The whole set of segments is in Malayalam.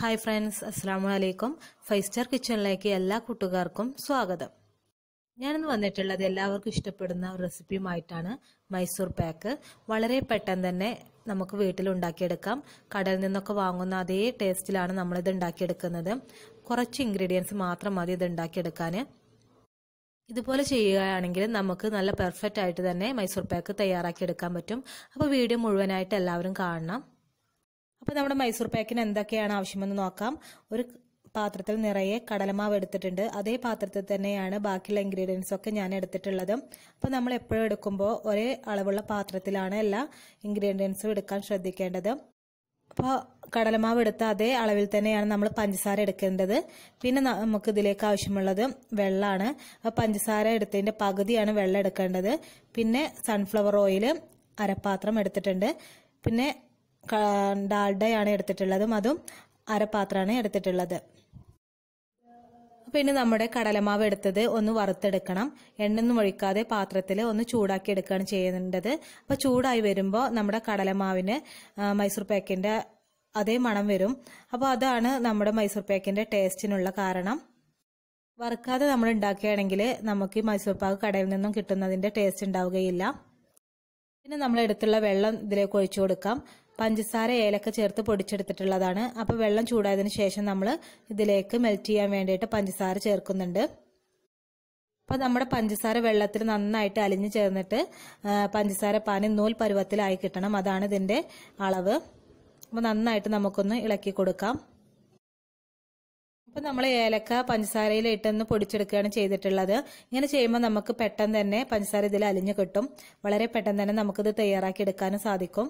ഹായ് ഫ്രണ്ട്സ് അസ്സാം വലൈക്കും ഫൈവ് സ്റ്റാർ കിച്ചണിലേക്ക് എല്ലാ കൂട്ടുകാർക്കും സ്വാഗതം ഞാനിന്ന് വന്നിട്ടുള്ളത് എല്ലാവർക്കും ഇഷ്ടപ്പെടുന്ന ഒരു റെസിപ്പിയുമായിട്ടാണ് മൈസൂർ പാക്ക് വളരെ പെട്ടെന്ന് തന്നെ നമുക്ക് വീട്ടിൽ ഉണ്ടാക്കിയെടുക്കാം കടയിൽ നിന്നൊക്കെ വാങ്ങുന്ന അതേ ടേസ്റ്റിലാണ് നമ്മളിത് ഉണ്ടാക്കിയെടുക്കുന്നത് കുറച്ച് ഇൻഗ്രീഡിയൻസ് മാത്രം മതി ഇത് ഉണ്ടാക്കിയെടുക്കാൻ ഇതുപോലെ ചെയ്യുകയാണെങ്കിൽ നമുക്ക് നല്ല പെർഫെക്റ്റ് ആയിട്ട് തന്നെ മൈസൂർ പാക്ക് തയ്യാറാക്കി എടുക്കാൻ പറ്റും അപ്പോൾ വീഡിയോ മുഴുവനായിട്ട് എല്ലാവരും കാണണം അപ്പോൾ നമ്മുടെ മൈസൂർ പാക്കിന് എന്തൊക്കെയാണ് ആവശ്യമെന്ന് നോക്കാം ഒരു പാത്രത്തിൽ നിറയെ കടലമാവ് എടുത്തിട്ടുണ്ട് അതേ പാത്രത്തിൽ തന്നെയാണ് ബാക്കിയുള്ള ഇൻഗ്രീഡിയൻസ് ഒക്കെ ഞാൻ എടുത്തിട്ടുള്ളത് അപ്പോൾ നമ്മൾ എപ്പോഴും എടുക്കുമ്പോൾ ഒരേ അളവുള്ള പാത്രത്തിലാണ് എല്ലാ ഇൻഗ്രീഡിയൻസും എടുക്കാൻ ശ്രദ്ധിക്കേണ്ടത് അപ്പോൾ കടലമാവ് എടുത്ത അതേ അളവിൽ തന്നെയാണ് നമ്മൾ പഞ്ചസാര എടുക്കേണ്ടത് പിന്നെ നമുക്ക് ഇതിലേക്ക് ആവശ്യമുള്ളത് വെള്ളമാണ് അപ്പോൾ പഞ്ചസാര എടുത്തതിൻ്റെ പകുതിയാണ് വെള്ളം എടുക്കേണ്ടത് പിന്നെ സൺഫ്ലവർ ഓയിൽ അരപ്പാത്രം എടുത്തിട്ടുണ്ട് പിന്നെ ഡാൽഡയാണ് എടുത്തിട്ടുള്ളതും അതും അരപ്പാത്രമാണ് എടുത്തിട്ടുള്ളത് പിന്നെ നമ്മുടെ കടലമാവ് എടുത്തത് ഒന്ന് വറുത്തെടുക്കണം എണ്ണൊന്നും ഒഴിക്കാതെ പാത്രത്തിൽ ഒന്ന് ചൂടാക്കി എടുക്കുകയാണ് ചെയ്യേണ്ടത് അപ്പോൾ ചൂടായി വരുമ്പോൾ നമ്മുടെ കടലമാവിന് മൈസൂർ പാക്കിൻ്റെ അതേ മണം വരും അപ്പോൾ അതാണ് നമ്മുടെ മൈസൂർ പാക്കിൻ്റെ ടേസ്റ്റിനുള്ള കാരണം വറുക്കാതെ നമ്മൾ ഉണ്ടാക്കുകയാണെങ്കിൽ നമുക്ക് ഈ മൈസൂർ പാക്ക് കടയിൽ നിന്നും കിട്ടുന്നതിൻ്റെ ടേസ്റ്റ് ഉണ്ടാവുകയില്ല പിന്നെ നമ്മൾ എടുത്തുള്ള വെള്ളം ഇതിലേക്ക് ഒഴിച്ചു കൊടുക്കാം പഞ്ചസാര ഏലക്ക ചേർത്ത് പൊടിച്ചെടുത്തിട്ടുള്ളതാണ് അപ്പോൾ വെള്ളം ചൂടായതിനു ശേഷം നമ്മൾ ഇതിലേക്ക് മെൽറ്റ് ചെയ്യാൻ വേണ്ടിയിട്ട് പഞ്ചസാര ചേർക്കുന്നുണ്ട് അപ്പോൾ നമ്മുടെ പഞ്ചസാര വെള്ളത്തിൽ നന്നായിട്ട് അലിഞ്ഞു ചേർന്നിട്ട് പഞ്ചസാര പാനി നൂൽ പരുവത്തിലായി കിട്ടണം അതാണ് ഇതിൻ്റെ അളവ് അപ്പോൾ നന്നായിട്ട് നമുക്കൊന്ന് ഇളക്കി കൊടുക്കാം അപ്പോൾ നമ്മൾ ഏലക്ക പഞ്ചസാരയിൽ ഇട്ടൊന്ന് പൊടിച്ചെടുക്കുകയാണ് ചെയ്തിട്ടുള്ളത് ഇങ്ങനെ ചെയ്യുമ്പോൾ നമുക്ക് പെട്ടെന്ന് തന്നെ പഞ്ചസാര ഇതിൽ അലിഞ്ഞു കിട്ടും വളരെ പെട്ടെന്ന് തന്നെ നമുക്കിത് തയ്യാറാക്കി എടുക്കാനും സാധിക്കും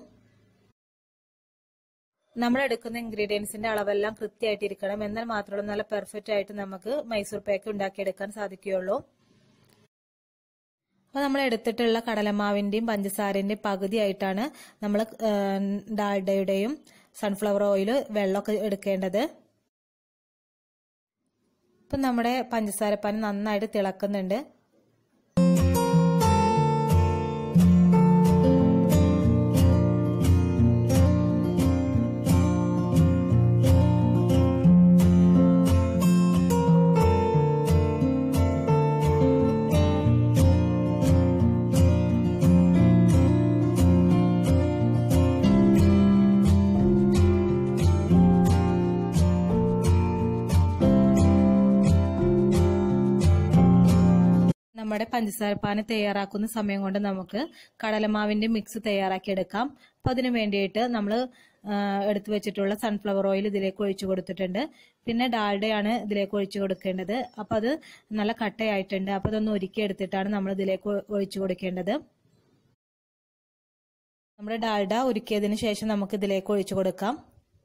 നമ്മൾ എടുക്കുന്ന ഇൻഗ്രീഡിയൻസിന്റെ അളവെല്ലാം കൃത്യമായിട്ടിരിക്കണം എന്നാൽ മാത്രമേ നല്ല പെർഫെക്റ്റ് ആയിട്ട് നമുക്ക് മൈസൂർ പാക്ക് ഉണ്ടാക്കിയെടുക്കാൻ സാധിക്കുകയുള്ളൂ അപ്പോൾ നമ്മൾ എടുത്തിട്ടുള്ള കടലമാവിന്റെയും പഞ്ചസാരന്റെയും പകുതിയായിട്ടാണ് നമ്മൾ ഡാൽഡയുടെയും സൺഫ്ലവർ ഓയിൽ വെള്ളമൊക്കെ എടുക്കേണ്ടത് ഇപ്പം നമ്മുടെ പഞ്ചസാരപ്പാൻ നന്നായിട്ട് തിളക്കുന്നുണ്ട് നമ്മുടെ പഞ്ചസാരപ്പാന് തയ്യാറാക്കുന്ന സമയം കൊണ്ട് നമുക്ക് കടലമാവിന്റെ മിക്സ് തയ്യാറാക്കി എടുക്കാം അപ്പൊ അതിനു വേണ്ടിയിട്ട് നമ്മൾ എടുത്തു വെച്ചിട്ടുള്ള സൺഫ്ലവർ ഓയിൽ ഇതിലേക്ക് ഒഴിച്ചു കൊടുത്തിട്ടുണ്ട് പിന്നെ ഡാൽഡയാണ് ഇതിലേക്ക് ഒഴിച്ചു കൊടുക്കേണ്ടത് അപ്പൊ അത് നല്ല കട്ടയായിട്ടുണ്ട് അപ്പൊ അതൊന്ന് ഒരുക്കി എടുത്തിട്ടാണ് നമ്മൾ ഇതിലേക്ക് ഒഴിച്ചു കൊടുക്കേണ്ടത് നമ്മുടെ ഡാൽഡ ഒരുക്കിയതിന് ശേഷം നമുക്ക് ഇതിലേക്ക് ഒഴിച്ചു കൊടുക്കാം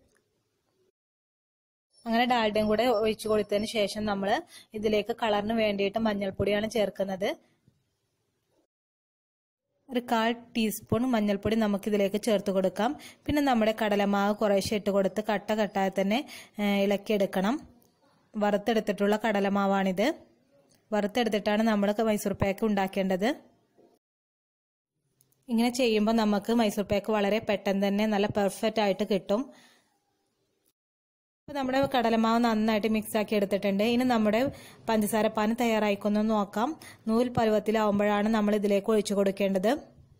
അങ്ങനെ ഡാൽഡയും കൂടെ ഒഴിച്ചു കൊടുത്തതിന് ശേഷം നമ്മൾ ഇതിലേക്ക് കളറിന് വേണ്ടിയിട്ട് മഞ്ഞൾപ്പൊടിയാണ് ചേർക്കുന്നത് ഒരു കാൽ ടീസ്പൂൺ മഞ്ഞൾപ്പൊടി നമുക്ക് ഇതിലേക്ക് ചേർത്ത് കൊടുക്കാം പിന്നെ നമ്മുടെ കടലമാവ് കുറേശ്ശെ ഇട്ട് കൊടുത്ത് കട്ട കട്ടായി തന്നെ ഇളക്കിയെടുക്കണം വറുത്തെടുത്തിട്ടുള്ള കടലമാവാണിത് വറുത്തെടുത്തിട്ടാണ് നമ്മൾ മൈസൂർ പാക്ക് ഉണ്ടാക്കേണ്ടത് ഇങ്ങനെ ചെയ്യുമ്പോൾ നമുക്ക് മൈസൂർ പാക്ക് വളരെ പെട്ടെന്ന് തന്നെ നല്ല പെർഫെക്റ്റ് ആയിട്ട് കിട്ടും അപ്പോൾ നമ്മുടെ കടലമാവ് നന്നായിട്ട് മിക്സ് ആക്കി എടുത്തിട്ടുണ്ട് ഇനി നമ്മുടെ പഞ്ചസാര പാന് തയ്യാറായിക്കൊന്ന് നോക്കാം നൂൽ പരുവത്തിലാവുമ്പോഴാണ് നമ്മൾ ഇതിലേക്ക് ഒഴിച്ചു കൊടുക്കേണ്ടത്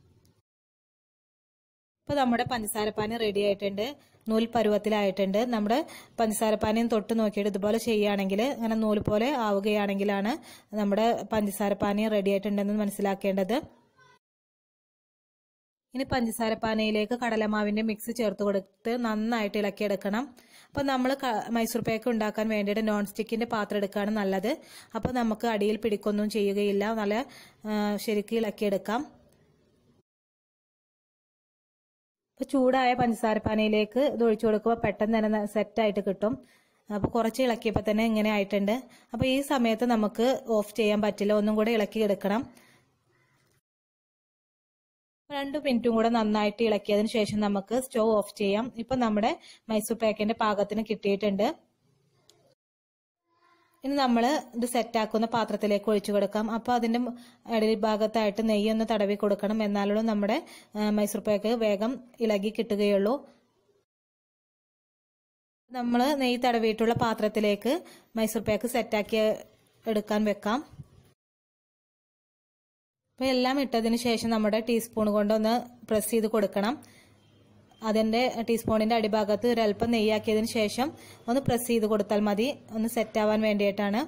ഇപ്പോൾ നമ്മുടെ പഞ്ചസാരപ്പാന് റെഡി ആയിട്ടുണ്ട് നൂൽ പരുവത്തിലായിട്ടുണ്ട് നമ്മുടെ പഞ്ചസാരപ്പാനും തൊട്ട് നോക്കിയിട്ട് ഇതുപോലെ ചെയ്യുകയാണെങ്കിൽ അങ്ങനെ നൂൽ പോലെ ആവുകയാണെങ്കിലാണ് നമ്മുടെ പഞ്ചസാരപ്പാനി റെഡി ആയിട്ടുണ്ടെന്ന് മനസ്സിലാക്കേണ്ടത് ഇനി പഞ്ചസാരപ്പാനയിലേക്ക് കടലമാവിന്റെ മിക്സ് ചേർത്ത് കൊടുത്ത് നന്നായിട്ട് ഇളക്കിയെടുക്കണം അപ്പോൾ നമ്മൾ മൈസൂർ പാക്ക് ഉണ്ടാക്കാൻ വേണ്ടിയിട്ട് നോൺ സ്റ്റിക്കിന്റെ പാത്രം എടുക്കുകയാണ് നല്ലത് അപ്പോൾ നമുക്ക് അടിയിൽ പിടിക്കൊന്നും ചെയ്യുകയില്ല നല്ല ശരിക്കും ഇളക്കിയെടുക്കാം ഇപ്പോൾ ചൂടായ പഞ്ചസാരപ്പാനയിലേക്ക് ഇത് ഒഴിച്ചു കൊടുക്കുമ്പോൾ പെട്ടെന്ന് തന്നെ സെറ്റായിട്ട് കിട്ടും അപ്പോൾ കുറച്ച് ഇളക്കിയപ്പോൾ തന്നെ ഇങ്ങനെ ആയിട്ടുണ്ട് അപ്പോൾ ഈ സമയത്ത് നമുക്ക് ഓഫ് ചെയ്യാൻ പറ്റില്ല ഒന്നും കൂടെ ഇളക്കി എടുക്കണം രണ്ട് മിനിറ്റും കൂടെ നന്നായിട്ട് ഇളക്കിയതിന് ശേഷം നമുക്ക് സ്റ്റവ് ഓഫ് ചെയ്യാം ഇപ്പൊ നമ്മുടെ മൈസൂർ പാക്കിന്റെ പാകത്തിന് കിട്ടിയിട്ടുണ്ട് ഇനി നമ്മൾ ഇത് സെറ്റാക്കുന്ന പാത്രത്തിലേക്ക് ഒഴിച്ചു കൊടുക്കാം അപ്പോൾ അതിന്റെ ഇടയിൽ ഭാഗത്തായിട്ട് നെയ്യൊന്ന് തടവി കൊടുക്കണം എന്നാലുള്ള നമ്മുടെ മൈസൂർ പാക്ക് വേഗം ഇളകി കിട്ടുകയുള്ളൂ നമ്മൾ നെയ്യ് തടവിയിട്ടുള്ള പാത്രത്തിലേക്ക് മൈസൂർ പാക്ക് സെറ്റാക്കി എടുക്കാൻ വെക്കാം അപ്പോൾ എല്ലാം ഇട്ടതിന് ശേഷം നമ്മുടെ ടീസ്പൂൺ കൊണ്ടൊന്ന് പ്രസ് ചെയ്ത് കൊടുക്കണം അതിൻ്റെ ടീസ്പൂണിൻ്റെ അടിഭാഗത്ത് ഒരല്പം നെയ്യാക്കിയതിന് ശേഷം ഒന്ന് പ്രസ് ചെയ്ത് കൊടുത്താൽ മതി ഒന്ന് സെറ്റ് ആവാൻ വേണ്ടിയിട്ടാണ്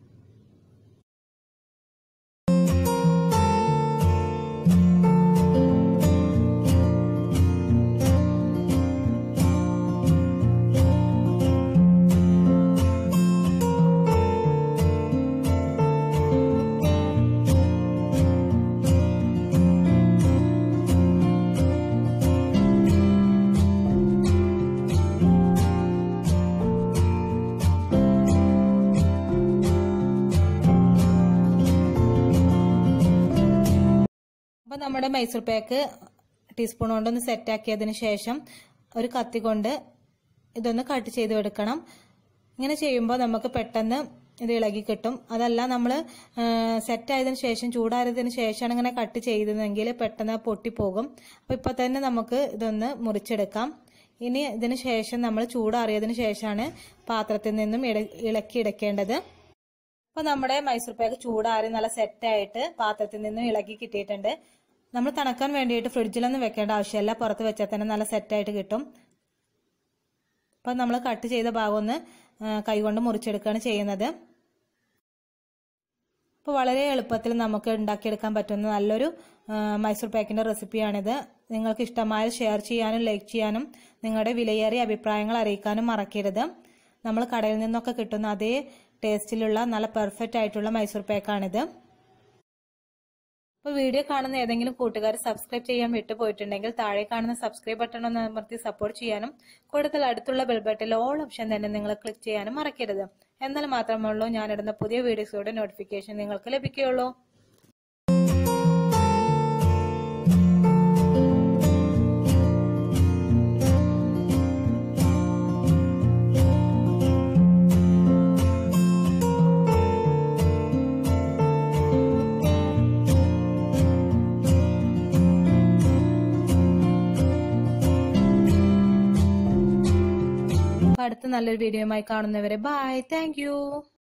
അപ്പോൾ നമ്മുടെ മൈസൂർ പാക്ക് ടീസ്പൂൺ കൊണ്ടൊന്ന് സെറ്റാക്കിയതിന് ശേഷം ഒരു കത്തി കൊണ്ട് ഇതൊന്ന് കട്ട് ചെയ്ത് എടുക്കണം ഇങ്ങനെ ചെയ്യുമ്പോൾ നമുക്ക് പെട്ടെന്ന് ഇത് ഇളകി കിട്ടും അതല്ല നമ്മൾ സെറ്റായതിനു ശേഷം ചൂടാറിയതിന് ശേഷമാണ് ഇങ്ങനെ കട്ട് ചെയ്തതെങ്കിൽ പെട്ടെന്ന് പൊട്ടിപ്പോകും അപ്പോൾ ഇപ്പോൾ തന്നെ നമുക്ക് ഇതൊന്ന് മുറിച്ചെടുക്കാം ഇനി ഇതിന് ശേഷം നമ്മൾ ചൂടാറിയതിന് ശേഷമാണ് പാത്രത്തിൽ നിന്നും ഇളക്കി എടുക്കേണ്ടത് അപ്പോൾ നമ്മുടെ മൈസൂർ പാക്ക് ചൂടാറി നല്ല സെറ്റായിട്ട് പാത്രത്തിൽ നിന്നും ഇളക്കി കിട്ടിയിട്ടുണ്ട് നമ്മൾ തണുക്കാൻ വേണ്ടിയിട്ട് ഫ്രിഡ്ജിലൊന്നും വെക്കേണ്ട ആവശ്യമില്ല പുറത്ത് വെച്ചാൽ തന്നെ നല്ല സെറ്റായിട്ട് കിട്ടും അപ്പം നമ്മൾ കട്ട് ചെയ്ത ഭാഗം ഒന്ന് കൈകൊണ്ട് മുറിച്ചെടുക്കുകയാണ് ചെയ്യുന്നത് അപ്പോൾ വളരെ എളുപ്പത്തിൽ നമുക്ക് ഉണ്ടാക്കിയെടുക്കാൻ പറ്റുന്ന നല്ലൊരു മൈസൂർ പാക്കിൻ്റെ റെസിപ്പിയാണിത് നിങ്ങൾക്ക് ഇഷ്ടമായ ഷെയർ ചെയ്യാനും ലൈക്ക് ചെയ്യാനും നിങ്ങളുടെ വിലയേറിയ അഭിപ്രായങ്ങൾ അറിയിക്കാനും മറക്കരുത് നമ്മൾ കടയിൽ നിന്നൊക്കെ കിട്ടുന്ന അതേ ടേസ്റ്റിലുള്ള നല്ല പെർഫെക്റ്റ് ആയിട്ടുള്ള മൈസൂർ പാക്കാണിത് അപ്പോൾ വീഡിയോ കാണുന്ന ഏതെങ്കിലും കൂട്ടുകാർ സബ്സ്ക്രൈബ് ചെയ്യാൻ വിട്ടുപോയിട്ടുണ്ടെങ്കിൽ താഴെ കാണുന്ന സബ്സ്ക്രൈബ് ബട്ടൺ ഒന്ന് അമർത്തി സപ്പോർട്ട് ചെയ്യാനും കൂടുതൽ അടുത്തുള്ള ബെൽ ബട്ടൺ ഓൾ ഓപ്ഷൻ തന്നെ നിങ്ങൾ ക്ലിക്ക് ചെയ്യാനും മറക്കരുത് എന്നാൽ മാത്രമുള്ളൂ ഞാനിടുന്ന പുതിയ വീഡിയോസുകളുടെ നോട്ടിഫിക്കേഷൻ നിങ്ങൾക്ക് ലഭിക്കുകയുള്ളൂ അടുത്ത നല്ലൊരു വീഡിയോയുമായി കാണുന്നവരെ ബൈ താങ്ക്